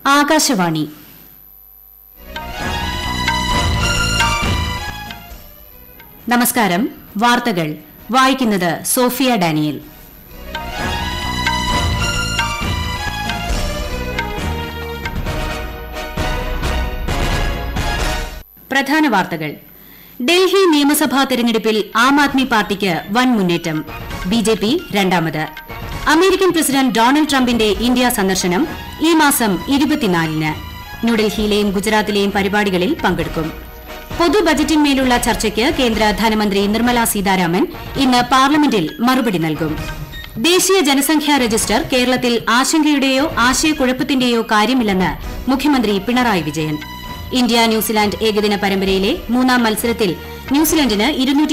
ആകാശവാണി നമസ്കാരം വാർത്തകൾ വായിക്കുന്നത് സോഫിയ ഡാനിയൽ പ്രധാന വാർത്തകൾ ഡൽഹി നിയമസഭാ തെരഞ്ഞെടുപ്പിൽ ആം ആദ്മി പാർട്ടിക്ക് വൻ മുന്നേറ്റം ബിജെപി രണ്ടാമത് അമേരിക്കൻ പ്രസിഡന്റ് ഡൊണാൾഡ് ട്രംപിന്റെ ഇന്ത്യ സന്ദർശനം ഈ മാസം ഇരുപത്തിനാലിന് ന്യൂഡൽഹിയിലെയും ഗുജറാത്തിലെയും പരിപാടികളിൽ പങ്കെടുക്കും പൊതു ബജറ്റിന്മേലുള്ള ചർച്ചയ്ക്ക് കേന്ദ്ര ധനമന്ത്രി നിർമ്മല സീതാരാമൻ ഇന്ന് പാർലമെന്റിൽ മറുപടി നൽകും ദേശീയ ജനസംഖ്യാ രജിസ്റ്റർ കേരളത്തിൽ ആശങ്കയുടെയോ ആശയക്കുഴപ്പത്തിന്റെയോ കാര്യമില്ലെന്ന് മുഖ്യമന്ത്രി പിണറായി വിജയൻ ഇന്ത്യ ന്യൂസിലാൻഡ് ഏകദിന പരമ്പരയിലെ മൂന്നാം മത്സരത്തിൽ ന്യൂസിലൻഡിന്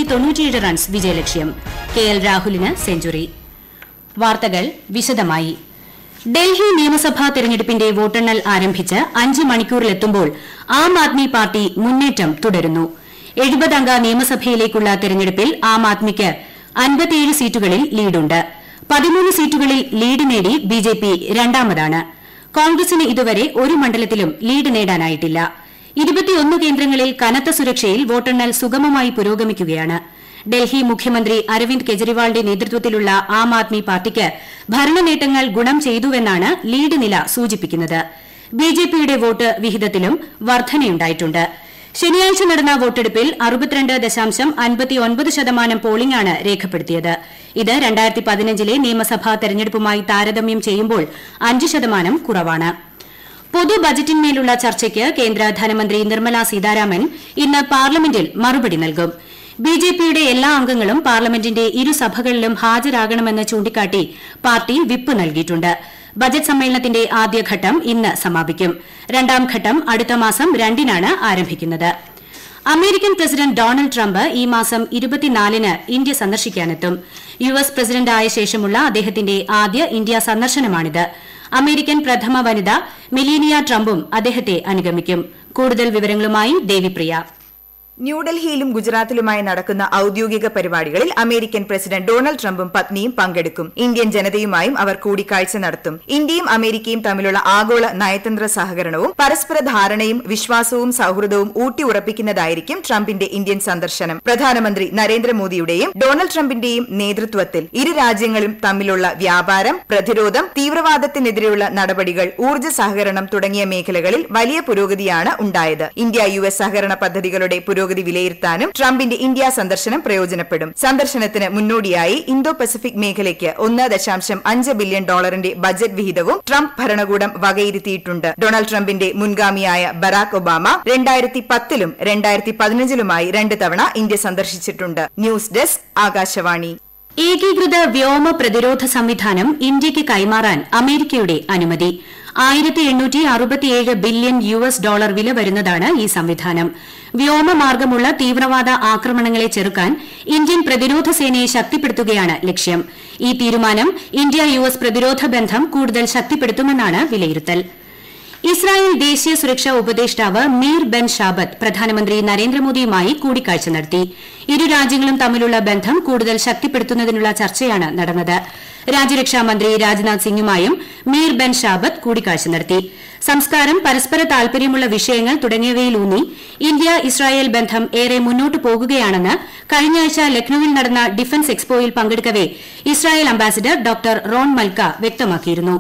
റൺസ് വിജയലക്ഷ്യം കെ എൽ രാഹുലിന് സെഞ്ചുറി വാർത്തകൾ വിശദമായി ഡൽഹി നിയമസഭാ തെരഞ്ഞെടുപ്പിന്റെ വോട്ടെണ്ണൽ ആരംഭിച്ച് അഞ്ച് മണിക്കൂറിലെത്തുമ്പോൾ ആം ആദ്മി പാർട്ടി മുന്നേറ്റം തുടരുന്നു എഴുപതംഗ നിയമസഭയിലേക്കുള്ള തെരഞ്ഞെടുപ്പിൽ ആം ആദ്മിക്ക് അൻപത്തിയേഴ് സീറ്റുകളിൽ ലീഡുണ്ട് പതിമൂന്ന് സീറ്റുകളിൽ ലീഡ് നേടി ബിജെപി രണ്ടാമതാണ് കോൺഗ്രസിന് ഇതുവരെ ഒരു മണ്ഡലത്തിലും ലീഡ് നേടാനായിട്ടില്ല ഇരുപത്തിയൊന്ന് കേന്ദ്രങ്ങളിൽ കനത്ത സുരക്ഷയിൽ വോട്ടെണ്ണൽ സുഗമമായി പുരോഗമിക്കുകയാണ് ഡൽഹി മുഖ്യമന്ത്രി അരവിന്ദ് കെജ്രിവാളിന്റെ നേതൃത്വത്തിലുള്ള ആം ആദ്മി പാർട്ടിക്ക് ഭരണനേട്ടങ്ങൾ ഗുണം ചെയ്തുവെന്നാണ് ലീഡ് നില സൂചിപ്പിക്കുന്നത് ബിജെപിയുടെ വോട്ട് വിഹിതത്തിലും വർധനയുണ്ടായിട്ടുണ്ട് ശനിയാഴ്ച നടന്ന വോട്ടെടുപ്പിൽ അറുപത്തിരണ്ട് ദശാംശം അൻപത്തിയൊൻപത് ശതമാനം പോളിംഗാണ് രേഖപ്പെടുത്തിയത് ഇത് രണ്ടായിരത്തി പതിനഞ്ചിലെ നിയമസഭാ തെരഞ്ഞെടുപ്പുമായി താരതമ്യം ചെയ്യുമ്പോൾ അഞ്ച് ശതമാനം കുറവാണ് പൊതു ബജറ്റിന്മേലുള്ള ചർച്ചയ്ക്ക് കേന്ദ്ര ധനമന്ത്രി നിർമ്മല സീതാരാമൻ ഇന്ന് പാർലമെന്റിൽ മറുപടി നൽകും ബിജെപിയുടെ എല്ലാ അംഗങ്ങളും പാർലമെന്റിന്റെ ഇരുസഭകളിലും ഹാജരാകണമെന്ന് ചൂണ്ടിക്കാട്ടി പാർട്ടി വിപ്പ് നൽകിയിട്ടുണ്ട് ബജറ്റ് സമ്മേളനത്തിന്റെ ആദ്യഘട്ടം ഇന്ന് സമാപിക്കും രണ്ടാം ഘട്ടം അടുത്ത മാസം രണ്ടിനാണ് ആരംഭിക്കുന്നത് അമേരിക്കൻ പ്രസിഡന്റ് ഡൊണാൾഡ് ട്രംപ് ഈ മാസം ഇരുപത്തിനാലിന് ഇന്ത്യ സന്ദർശിക്കാനെത്തും യു എസ് പ്രസിഡന്റായ ശേഷമുള്ള അദ്ദേഹത്തിന്റെ ആദ്യ ഇന്ത്യ സന്ദർശനമാണിത് അമേരിക്കൻ പ്രഥമ വനിത മെലീനിയ ട്രംപും അദ്ദേഹത്തെ അനുഗമിക്കും കൂടുതൽ വിവരങ്ങളുമായി ദേവിപ്രിയ ന്യൂഡൽഹിയിലും ഗുജറാത്തിലുമായി നടക്കുന്ന ഔദ്യോഗിക പരിപാടികളിൽ അമേരിക്കൻ പ്രസിഡന്റ് ഡൊണാൾഡ് ട്രംപും പത്നിയും പങ്കെടുക്കും ഇന്ത്യൻ ജനതയുമായും അവർ കൂടിക്കാഴ്ച നടത്തും ഇന്ത്യയും അമേരിക്കയും തമ്മിലുള്ള ആഗോള നയതന്ത്ര സഹകരണവും പരസ്പര ധാരണയും വിശ്വാസവും സൌഹൃദവും ഊട്ടിയുറപ്പിക്കുന്നതായിരിക്കും ട്രംപിന്റെ ഇന്ത്യൻ സന്ദർശനം പ്രധാനമന്ത്രി നരേന്ദ്രമോദിയുടെയും ഡൊണാൾഡ് ട്രംപിന്റെയും നേതൃത്വത്തിൽ ഇരു രാജ്യങ്ങളും തമ്മിലുള്ള വ്യാപാരം പ്രതിരോധം തീവ്രവാദത്തിനെതിരെയുള്ള നടപടികൾ ഊർജ്ജ സഹകരണം തുടങ്ങിയ മേഖലകളിൽ വലിയ പുരോഗതിയാണ് ഉണ്ടായത് ഇന്ത്യ യു എസ് സഹകരണ പദ്ധതികളുടെ പുരോഗതി വിലയിരുത്താനും ട്രംപിന്റെ ഇന്ത്യ സന്ദർശനം പ്രയോജനപ്പെടും സന്ദർശനത്തിന് മുന്നോടിയായി ഇന്തോ പസഫിക് മേഖലയ്ക്ക് ഒന്ന് ദശാംശം അഞ്ച് ബില്യൺ ഡോളറിന്റെ ബജറ്റ് വിഹിതവും ട്രംപ് ഭരണകൂടം വകയിരുത്തിയിട്ടുണ്ട് ഡൊണാൾഡ് ട്രംപിന്റെ മുൻഗാമിയായ ബറാക് ഒബാമ രണ്ടായിരത്തി പത്തിലും രണ്ടായിരത്തി പതിനഞ്ചിലുമായി രണ്ട് തവണ ഇന്ത്യ സന്ദർശിച്ചിട്ടുണ്ട് ന്യൂസ് ഡെസ്ക് ആകാശവാണി ഏകീകൃത വ്യോമ പ്രതിരോധ സംവിധാനം ഇന്ത്യയ്ക്ക് കൈമാറാൻ അമേരിക്കയുടെ അനുമതി ആയിരത്തി എണ്ണൂറ്റി അറുപത്തിയേഴ് ബില്യൺ യു എസ് ഡോളർ വില വരുന്നതാണ് ഈ സംവിധാനം വ്യോമമാർഗമുള്ള തീവ്രവാദ ആക്രമണങ്ങളെ ചെറുക്കാൻ ഇന്ത്യൻ പ്രതിരോധ സേനയെ ശക്തിപ്പെടുത്തുകയാണ് ലക്ഷ്യം ഈ തീരുമാനം ഇന്ത്യ യു എസ് പ്രതിരോധ ബന്ധം കൂടുതൽ ശക്തിപ്പെടുത്തുമെന്നാണ് വിലയിരുത്തൽ ഇസ്രായേൽ ദേശീയ സുരക്ഷാ ഉപദേഷ്ടാവ് മീർ ബെൻ ഷാബത്ത് പ്രധാനമന്ത്രി നരേന്ദ്രമോദിയുമായി കൂടിക്കാഴ്ച നടത്തി ഇരു രാജ്യങ്ങളും തമ്മിലുള്ള ബന്ധം കൂടുതൽ ശക്തിപ്പെടുത്തുന്നതിനുള്ള ചർച്ചയാണ് നടന്നത് രാജ്യരക്ഷാ മന്ത്രി രാജ്നാഥ് സിംഗുമായും മീർ ബെൻ ഷാബത്ത് കൂടിക്കാഴ്ച നടത്തി സംസ്കാരം പരസ്പര താൽപര്യമുള്ള വിഷയങ്ങൾ തുടങ്ങിയവയിലൂന്നി ഇന്ത്യ ഇസ്രായേൽ ബന്ധം ഏറെ മുന്നോട്ടു പോകുകയാണെന്ന് കഴിഞ്ഞയാഴ്ച ലക്നൌവിൽ നടന്ന ഡിഫൻസ് എക്സ്പോയിൽ പങ്കെടുക്കവെ Israel ambassador doctor Ron Malka വ്യക്തമാക്കിയിരുന്നു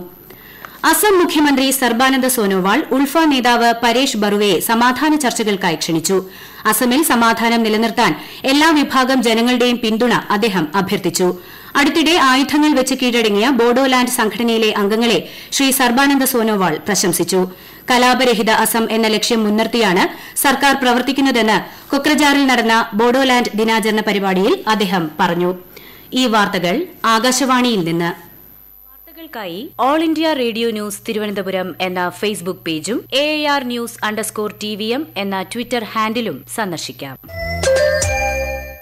അസം മുഖ്യമന്ത്രി സർബാനന്ദ സോനോവാൾ ഉൾഫ നേതാവ് പരേഷ് ബറുവയെ സമാധാന ചർച്ചകൾക്കായി ക്ഷണിച്ചു അസമിൽ സമാധാനം നിലനിർത്താൻ എല്ലാ വിഭാഗം ജനങ്ങളുടെയും പിന്തുണ അദ്ദേഹം അഭ്യർത്ഥിച്ചു അടുത്തിടെ ആയുധങ്ങൾ വെച്ച് കീഴടങ്ങിയ ബോഡോലാൻഡ് സംഘടനയിലെ അംഗങ്ങളെ ശ്രീ സർബാനന്ദ സോനോവാൾ പ്രശംസിച്ചു കലാപരഹിത അസം എന്ന ലക്ഷ്യം മുൻനിർത്തിയാണ് സർക്കാർ പ്രവർത്തിക്കുന്നതെന്ന് കൊക്രജാറിൽ നടന്ന ബോഡോലാൻഡ് ദിനാചരണ പരിപാടിയിൽ അദ്ദേഹം പറഞ്ഞു ഈ വാർത്തകൾ ആകാശവാണിയിൽ നിന്ന് വാർത്തകൾക്കായി All India Radio news Thiruvananthapuram എന്ന ഫേസ്ബുക്ക് പേജും A R news underscore T V M എന്ന ട്വിറ്റർ ഹാൻഡിലും സന്ദർശിക്കാം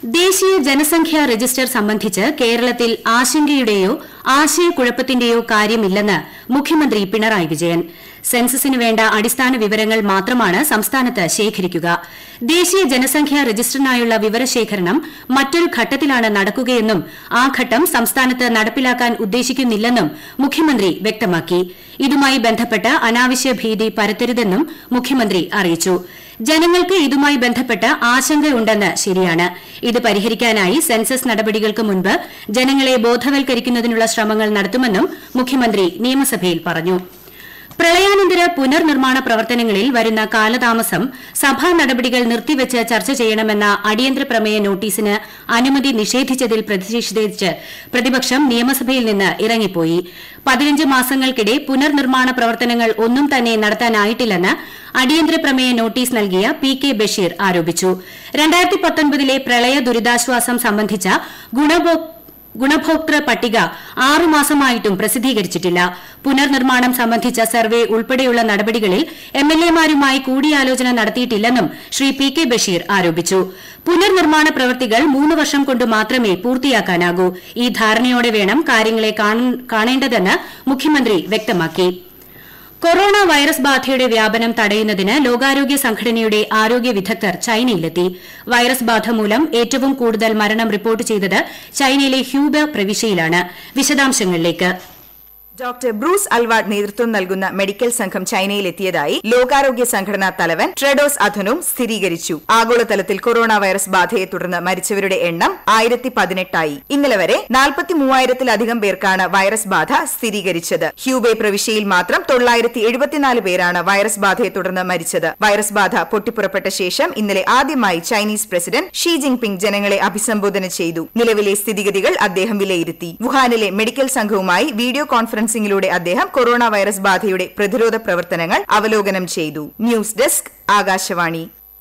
ദേശീയ ജനസംഖ്യാ രജിസ്റ്റർ സംബന്ധിച്ച് കേരളത്തിൽ ആശങ്കയുടെയോ ആശയക്കുഴപ്പത്തിന്റെയോ കാര്യമില്ലെന്ന് മുഖ്യമന്ത്രി പിണറായി വിജയൻ സെൻസസിന് വേണ്ട അടിസ്ഥാന വിവരങ്ങൾ മാത്രമാണ് സംസ്ഥാനത്ത് ശേഖരിക്കുക ദേശീയ ജനസംഖ്യാ രജിസ്റ്ററിനായുള്ള വിവരശേഖരണം മറ്റൊരു ഘട്ടത്തിലാണ് നടക്കുകയെന്നും ആ ഘട്ടം സംസ്ഥാനത്ത് നടപ്പിലാക്കാൻ ഉദ്ദേശിക്കുന്നില്ലെന്നും മുഖ്യമന്ത്രി വ്യക്തമാക്കി ഇതുമായി ബന്ധപ്പെട്ട് അനാവശ്യ ഭീതി പരത്തരുതെന്നും മുഖ്യമന്ത്രി അറിയിച്ചു ജനങ്ങൾക്ക് ഇതുമായി ബന്ധപ്പെട്ട് ആശങ്കയുണ്ടെന്ന് ശരിയാണ് ഇത് പരിഹരിക്കാനായി സെൻസസ് നടപടികൾക്ക് മുൻപ് ജനങ്ങളെ ബോധവൽക്കരിക്കുന്നതിനുള്ള ശ്രമങ്ങൾ നടത്തുമെന്നും മുഖ്യമന്ത്രി നിയമസഭയിൽ പറഞ്ഞു പ്രളയാനന്തര പുനർനിർമ്മാണ പ്രവർത്തനങ്ങളിൽ വരുന്ന കാലതാമസം സഭാ നടപടികൾ നിർത്തിവച്ച് ചർച്ച ചെയ്യണമെന്ന അടിയന്തര പ്രമേയ നോട്ടീസിന് അനുമതി നിഷേധിച്ചതിൽ പ്രതിഷേധിച്ച് പ്രതിപക്ഷം നിയമസഭയിൽ നിന്ന് ഇറങ്ങിപ്പോയി പതിനഞ്ച് മാസങ്ങൾക്കിടെ പുനർനിർമ്മാണ പ്രവർത്തനങ്ങൾ ഒന്നും തന്നെ നടത്താനായിട്ടില്ലെന്ന് അടിയന്തര പ്രമേയ നോട്ടീസ് നൽകിയ പി കെ ബഷീർ ആരോപിച്ചു രണ്ടായിരത്തി പത്തൊൻപതിലെ പ്രളയ ദുരിതാശ്വാസം സംബന്ധിച്ച ഗുണഭോ ഗുണഭോക്തൃ പട്ടിക ആറുമാസമായിട്ടും പ്രസിദ്ധീകരിച്ചിട്ടില്ല പുനർനിർമ്മാണം സംബന്ധിച്ച സർവേ ഉൾപ്പെടെയുള്ള നടപടികളിൽ എംഎൽഎമാരുമായി കൂടിയാലോചന നടത്തിയിട്ടില്ലെന്നും ശ്രീ പി കെ ബഷീർ ആരോപിച്ചു പുനർനിർമ്മാണ പ്രവൃത്തികൾ മൂന്ന് വർഷം കൊണ്ട് മാത്രമേ പൂർത്തിയാക്കാനാകൂ ഈ ധാരണയോടെ വേണം കാര്യങ്ങളെ കാണേണ്ടതെന്ന് മുഖ്യമന്ത്രി വ്യക്തമാക്കി കൊറോണ വൈറസ് ബാധയുടെ വ്യാപനം തടയുന്നതിന് ലോകാരോഗ്യ സംഘടനയുടെ ആരോഗ്യ വിദഗ്ധർ ചൈനയിലെത്തി വൈറസ് ബാധ മൂലം ഏറ്റവും കൂടുതൽ മരണം റിപ്പോർട്ട് ചെയ്തത് ചൈനയിലെ ഹ്യൂബ പ്രവിശ്യയിലാണ് വിശദാംശങ്ങളിലേക്ക് ഡോക്ടർ ബ്രൂസ് അൽവാർഡ് നേതൃത്വം നൽകുന്ന മെഡിക്കൽ സംഘം ചൈനയിലെത്തിയതായി ലോകാരോഗ്യ സംഘടനാ തലവൻ ട്രെഡോസ് അധനും സ്ഥിരീകരിച്ചു ആഗോളതലത്തിൽ കൊറോണ വൈറസ് ബാധയെ തുടർന്ന് മരിച്ചവരുടെ എണ്ണം ആയിരത്തി പതിനെട്ടായി ഇന്നലെ വരെ നാൽപ്പത്തി മൂവായിരത്തിലധികം പേർക്കാണ് വൈറസ് ബാധ സ്ഥിരീകരിച്ചത് ഹ്യൂബെ പ്രവിശ്യയിൽ മാത്രം തൊള്ളായിരത്തി എഴുപത്തിനാല് പേരാണ് വൈറസ് ബാധയെ തുടർന്ന് മരിച്ചത് വൈറസ് ബാധ പൊട്ടിപ്പുറപ്പെട്ട ശേഷം ഇന്നലെ ആദ്യമായി ചൈനീസ് പ്രസിഡന്റ് ഷീ ജിൻപിങ് ജനങ്ങളെ അഭിസംബോധന ചെയ്തു നിലവിലെ സ്ഥിതിഗതികൾ അദ്ദേഹം വിലയിരുത്തി വുഹാനിലെ മെഡിക്കൽ സംഘവുമായി വീഡിയോ കോൺഫറൻസ് കോൺഫറൻസിംഗിലൂടെ അദ്ദേഹം കൊറോണ വൈറസ് ബാധയുടെ പ്രതിരോധ പ്രവർത്തനങ്ങൾ അവലോകനം ചെയ്തു ന്യൂസ് ഡെസ്ക് ആകാശവാണി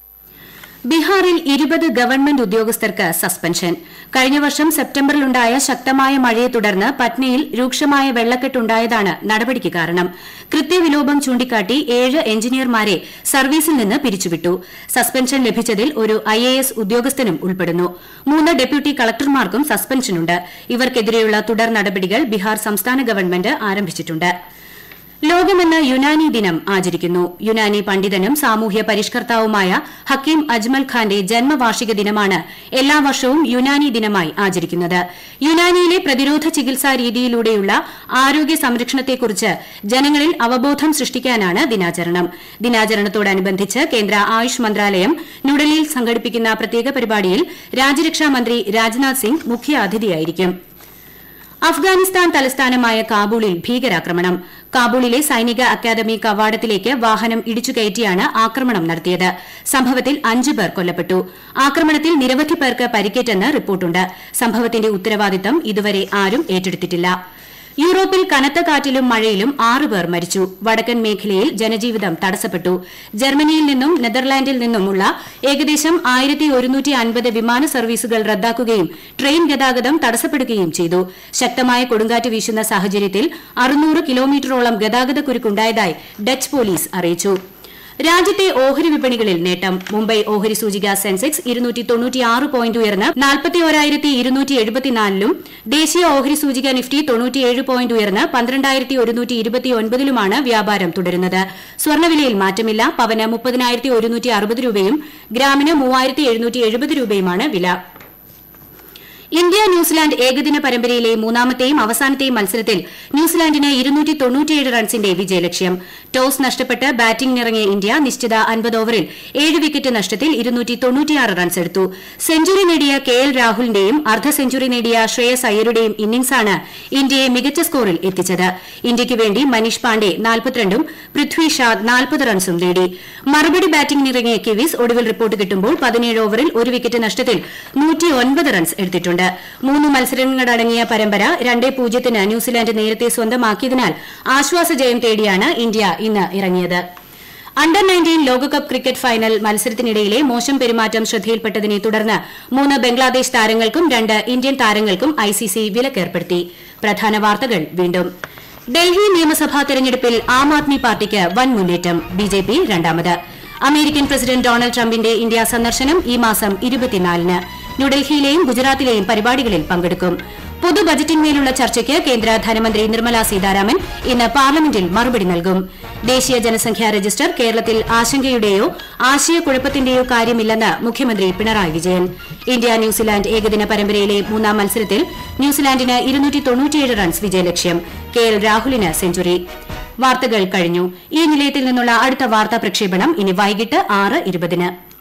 ബീഹാറിൽ ഇരുപത് ഗവൺമെന്റ് ഉദ്യോഗസ്ഥർക്ക് സസ്പെൻഷൻ കഴിഞ്ഞ വർഷം സെപ്റ്റംബറിലുണ്ടായ ശക്തമായ മഴയെ തുടർന്ന് പറ്റ്നയിൽ രൂക്ഷമായ വെള്ളക്കെട്ടുണ്ടായതാണ് നടപടിക്ക് കാരണം കൃത്യവിലോപം ചൂണ്ടിക്കാട്ടി ഏഴ് എഞ്ചിനീയർമാരെ സർവീസിൽ നിന്ന് പിരിച്ചുവിട്ടു സസ്പെൻഷൻ ലഭിച്ചതിൽ ഒരു ഐഎഎസ് ഉദ്യോഗസ്ഥനും ഉൾപ്പെടുന്നു മൂന്ന് ഡെപ്യൂട്ടി കളക്ടർമാർക്കും സസ്പെൻഷനുണ്ട് ഇവർക്കെതിരെയുള്ള തുടർ നടപടികൾ ബീഹാർ സംസ്ഥാന ഗവൺമെന്റ് ആരംഭിച്ചിട്ടുണ്ട് ലോകമെന്ന് യുനാനി ദിനം ആചരിക്കുന്നു യുനാനി പണ്ഡിതനും സാമൂഹ്യ പരിഷ്കർത്താവുമായ ഹക്കീം അജ്മൽ ഖാന്റെ ജന്മവാർഷിക ദിനമാണ് എല്ലാ വർഷവും യുനാനി ദിനമായി ആചരിക്കുന്നത് യുനാനിയിലെ പ്രതിരോധ ചികിത്സാ രീതിയിലൂടെയുള്ള ആരോഗ്യ സംരക്ഷണത്തെക്കുറിച്ച് ജനങ്ങളിൽ അവബോധം സൃഷ്ടിക്കാനാണ് ദിനാചരണം ദിനാചരണത്തോടനുബന്ധിച്ച് കേന്ദ്ര ആയുഷ് മന്ത്രാലയം ന്യൂഡൽഹിയിൽ സംഘടിപ്പിക്കുന്ന പ്രത്യേക പരിപാടിയിൽ രാജ്യരക്ഷാ മന്ത്രി രാജ്നാഥ് സിംഗ് മുഖ്യാതിഥിയായിരിക്കും അഫ്ഗാനിസ്ഥാൻ തലസ്ഥാനമായ കാബൂളിൽ ഭീകരാക്രമണം കാബൂളിലെ സൈനിക അക്കാദമി കവാടത്തിലേക്ക് വാഹനം ഇടിച്ചുകയറ്റിയാണ് ആക്രമണം നടത്തിയത് സംഭവത്തിൽ അഞ്ചു പേർ കൊല്ലപ്പെട്ടു ആക്രമണത്തിൽ നിരവധി പേർക്ക് പരിക്കേറ്റെന്ന് റിപ്പോർട്ടുണ്ട് സംഭവത്തിന്റെ ഉത്തരവാദിത്തം ഇതുവരെ ആരും ഏറ്റെടുത്തിട്ടില്ല യൂറോപ്പിൽ കനത്ത കാറ്റിലും മഴയിലും ആറ് പേർ മരിച്ചു വടക്കൻ മേഖലയിൽ ജനജീവിതം തടസ്സപ്പെട്ടു ജർമ്മനിയിൽ നിന്നും നെതർലാൻഡിൽ നിന്നുമുള്ള ഏകദേശം ആയിരത്തി ഒരുന്നൂറ്റി അൻപത് വിമാന സർവീസുകൾ റദ്ദാക്കുകയും ട്രെയിൻ ഗതാഗതം തടസ്സപ്പെടുകയും ചെയ്തു ശക്തമായ കൊടുങ്കാറ്റ് വീശുന്ന സാഹചര്യത്തിൽ അറുന്നൂറ് കിലോമീറ്ററോളം ഗതാഗതക്കുരുക്കുണ്ടായതായി ഡച്ച് പോലീസ് അറിയിച്ചു രാജ്യത്തെ ഓഹരി വിപണികളിൽ നേട്ടം മുംബൈ ഓഹരി സൂചിക സെൻസെക്സ് ഇരുന്നൂറ്റി തൊണ്ണൂറ്റിയാറ് പോയിന്റ് ഉയർന്ന് നാൽപ്പത്തി ഒരായിരത്തി ഇരുന്നൂറ്റി എഴുപത്തിനാലിലും ദേശീയ ഓഹരി സൂചിക നിഫ്റ്റി തൊണ്ണൂറ്റിയേഴ് പോയിന്റ് ഉയർന്ന് പന്ത്രണ്ടായിരത്തി ഒരുന്നൂറ്റി ഇരുപത്തിയൊൻപതിലുമാണ് വ്യാപാരം തുടരുന്നത് സ്വർണ്ണവിലയിൽ മാറ്റമില്ല പവന് മുപ്പതിനായിരത്തി ഒരുന്നൂറ്റി അറുപത് രൂപയും ഗ്രാമിന് മൂവായിരത്തി എഴുന്നൂറ്റി എഴുപത് രൂപയുമാണ് വില ഇന്ത്യ ന്യൂസിലാൻഡ് ഏകദിന പരമ്പരയിലെ മൂന്നാമത്തെയും അവസാനത്തെയും മത്സരത്തിൽ ന്യൂസിലാൻഡിന് ഇരുന്നൂറ്റി തൊണ്ണൂറ്റിയേഴ് റൺസിന്റെ വിജയലക്ഷ്യം ടോസ് നഷ്ടപ്പെട്ട് ബാറ്റിംഗിനിറങ്ങിയ ഇന്ത്യ നിശ്ചിത അൻപത് ഓവറിൽ ഏഴ് വിക്കറ്റ് നഷ്ടത്തിൽ ഇരുന്നൂറ്റി തൊണ്ണൂറ്റിയാറ് റൺസ് എടുത്തു സെഞ്ചുറി നേടിയ കെ എൽ രാഹുലിന്റെയും അർദ്ധ സെഞ്ചുറി നേടിയ ശ്രേയസ് അയ്യരുടെയും ഇന്നിംഗ്സാണ് ഇന്ത്യയെ മികച്ച സ്കോറിൽ എത്തിച്ചത് ഇന്ത്യയ്ക്ക് വേണ്ടി മനീഷ് പാണ്ഡെ നാൽപ്പത്തിരണ്ടും പൃഥ്വി ഷാ നാൽപ്പത് റൺസും നേടി മറുപടി ബാറ്റിംഗിനിറങ്ങിയ കിവീസ് ഒടുവിൽ റിപ്പോർട്ട് കിട്ടുമ്പോൾ പതിനേഴ് ഓവറിൽ ഒരു വിക്കറ്റ് നഷ്ടത്തിൽ നൂറ്റിയൊൻപത് റൺസ് എടുത്തിട്ടുണ്ട് മൂന്ന് മത്സരങ്ങളടങ്ങിയ പരമ്പര രണ്ടേ പൂജ്യത്തിന് ന്യൂസിലാൻഡ് നേരത്തെ സ്വന്തമാക്കിയതിനാൽ ആശ്വാസജയം തേടിയാണ് ഇന്ത്യ ഇന്ന് ഇറങ്ങിയത് അണ്ടർ നയൻറ്റീൻ ലോകകപ്പ് ക്രിക്കറ്റ് ഫൈനൽ മത്സരത്തിനിടയിലെ മോശം പെരുമാറ്റം ശ്രദ്ധയിൽപ്പെട്ടതിനെ തുടർന്ന് മൂന്ന് ബംഗ്ലാദേശ് താരങ്ങൾക്കും രണ്ട് ഇന്ത്യൻ താരങ്ങൾക്കും ഐസിസി വിലക്കേർപ്പെടുത്തി പ്രധാന വാർത്തകൾ വീണ്ടും ഡൽഹി നിയമസഭാ തെരഞ്ഞെടുപ്പിൽ ആം ആദ്മി പാർട്ടിക്ക് വൻ മുന്നേറ്റം ബിജെപി രണ്ടാമത് അമേരിക്കൻ പ്രസിഡന്റ് ഡൊണാൾഡ് ട്രംപിന്റെ ഇന്ത്യ സന്ദർശനം ഈ മാസം ഇരുപത്തിനാലിന് ന്യൂഡൽഹിയിലെയും ഗുജറാത്തിലെയും പരിപാടികളിൽ പങ്കെടുക്കും പൊതു ബജറ്റിന്മേലുള്ള ചർച്ചയ്ക്ക് കേന്ദ്ര ധനമന്ത്രി നിർമ്മല സീതാരാമൻ ഇന്ന് പാർലമെന്റിൽ മറുപടി നൽകും ദേശീയ ജനസംഖ്യാ രജിസ്റ്റർ കേരളത്തിൽ ആശങ്കയുടെയോ ആശയക്കുഴപ്പത്തിന്റെയോ കാര്യമില്ലെന്ന് മുഖ്യമന്ത്രി പിണറായി വിജയൻ ഇന്ത്യ ന്യൂസിലാൻഡ് ഏകദിന പരമ്പരയിലെ മൂന്നാം മത്സരത്തിൽ ന്യൂസിലാൻഡിന് റൺസ് വിജയലക്ഷ്യം കെ എൽ രാഹുലിന് സെഞ്ചുറി വാർത്തകൾ കഴിഞ്ഞു ഈ നിലയത്തിൽ നിന്നുള്ള അടുത്ത വാർത്താ പ്രക്ഷേപണം ഇനി വൈകിട്ട് ആറ് ഇരുപതിന്